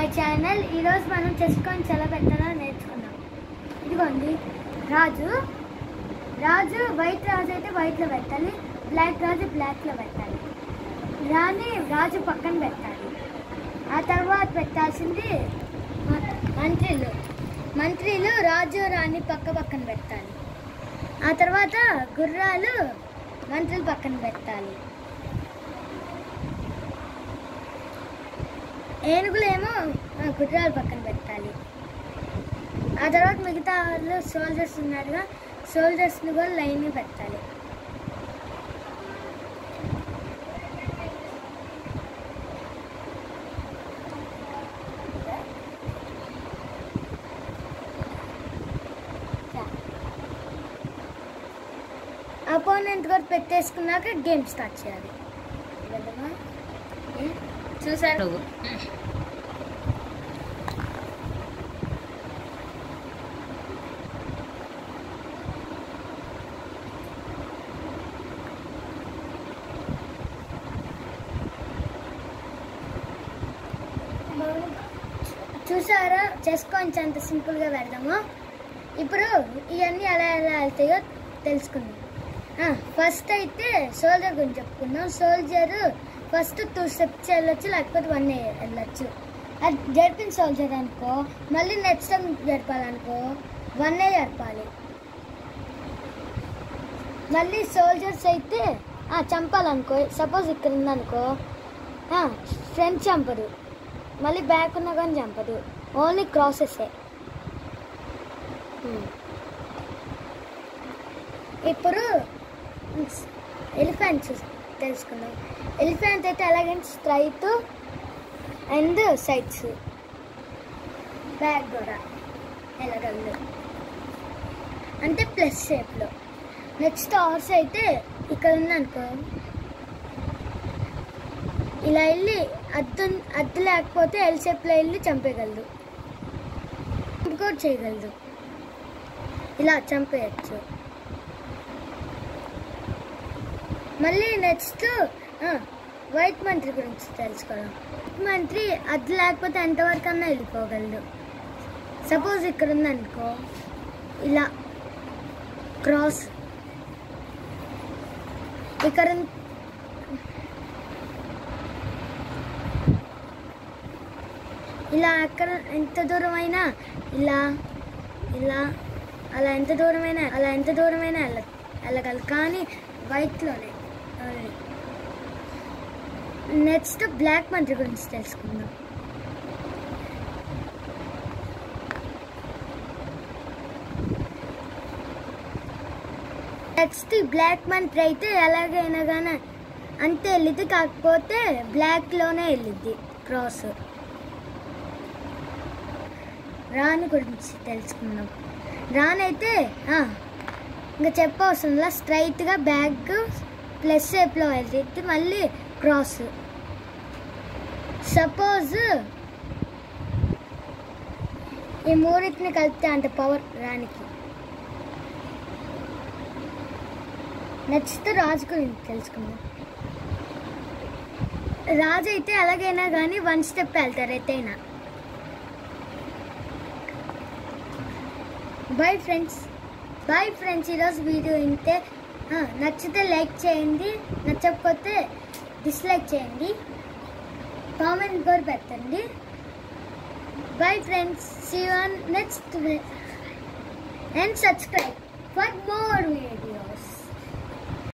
My channel ఈరోజు మనం చేసుకొని చాలా పెట్టాలో నేర్చుకున్నాం ఇదిగోండి రాజు రాజు వైట్ రాజు అయితే వైట్లో పెట్టాలి బ్లాక్ రాజు బ్లాక్లో పెట్టాలి రాణి రాజు పక్కన పెట్టాలి ఆ తర్వాత పెట్టాల్సింది మ- మంత్రులు మంత్రులు రాజు రాణి పక్క పక్కన పెట్టాలి ఆ తర్వాత గుర్రాలు మంత్రులు పక్కన పెట్టాలి ఏనుగులేమో ఆ, గుర్రాలు పక్కన పెట్టాలి ఆ తర్వాత మిగతా వాళ్ళు సోల్జర్స్ ఉన్నారుగా సోల్జర్స్ని కూడా లైన్ పెట్టాలి అపోనెంట్ కూడా పెట్టేసుకున్నాక గేమ్ స్టార్ట్ చేయాలి వెళ్దామా? ఏ? చూసాను నువ్వు చూసారా చెస్ కాయిన్స్ ఎంత సింపుల్గా పెడదామో ఇప్పుడు ఇవన్నీ ఎలా ఎలా వెళ్తాయో తెలుసుకుందాం ఫస్ట్ అయితే సోల్జర్ గురించి చెప్పుకుందాం సోల్జర్ ఫస్ట్ టూ స్టెప్స్ వెళ్ళొచ్చు లేకపోతే వన్ వెళ్ళొచ్చు అది జరిపిన సోల్జర్ అనుకో మళ్ళీ నెక్స్ట్ టైం జరపాలనుకో వన్ జరపాలి మళ్ళీ సోల్జర్స్ అయితే ఆ, చంపాలనుకో సపోజ్ ఇక్కడ ఉందనుకో ఫ్రెండ్ చంపదు మళ్ళీ బ్యాక్ ఉన్నా కానీ చంపదు ఓన్లీ క్రాసెసే ఇప్పుడు ఎలిఫెంట్స్ తెలుసుకుందాం ఎలిఫెంట్ అయితే ఎలాగంటే స్ట్రైట్ అండ్ సైడ్స్ బ్యాక్ కూడా ఎలాగండి అంటే ప్లస్ షేప్లో నెక్స్ట్ హార్స్ అయితే ఇక్కడ ఉందనుకో ఇలా వెళ్ళి అద్దు అద్దు లేకపోతే ఎల్ షేప్లో వెళ్ళి చంపేయగలదు ఇది కూడా చేయగలదు ఇలా చంపేయచ్చు మళ్ళీ నెక్స్ట్ వైట్ మంత్రి గురించి తెలుసుకోవడం వైట్ మంత్రి అది లేకపోతే ఎంతవరకు అన్నా వెళ్ళిపోగలదు సపోజ్ ఇక్కడ ఉందనుకో ఇలా క్రాస్ ఇక్కడ ఉన్- ఇలా అక్కడ ఎంత దూరం అయినా ఇలా ఇలా అలా ఎంత దూరమైనా అలా ఎంత దూరమైనా వెళ్ళ వెళ్ళగలదు కానీ వైట్లోనే నెక్స్ట్ బ్లాక్ మంత్రి గురించి తెలుసుకుందాం నెక్స్ట్ బ్లాక్ మంత్రి అయితే ఎలాగైనా కానీ అంతే వెళ్ళిద్ది కాకపోతే బ్లాక్లోనే వెళ్ళిద్ది క్రాస్ రాణి గురించి తెలుసుకుందాం రాణి అయితే ఆ, ఇంకా చెప్పవసరంలా స్ట్రైట్గా బ్యాగ్ ప్లస్ షేప్లో వెళ్తుంది మళ్ళీ క్రాస్ సపోజ్ ఈ మూడింటిని కలిపితే అంత పవర్ రానికి నెక్స్ట్ రాజు గురించి తెలుసుకుందాం రాజు అయితే ఎలాగైనా కానీ వన్ స్టెప్ వెళ్తారు ఎత్తైనా బాయ్ ఫ్రెండ్స్ బాయ్ ఫ్రెండ్స్ ఈరోజు వీడియో వింటే ఆ, నచ్చితే లైక్ చేయండి నచ్చకపోతే డిస్లైక్ చేయండి కామెంట్ కూడా పెట్టండి bye friends see on next and subscribe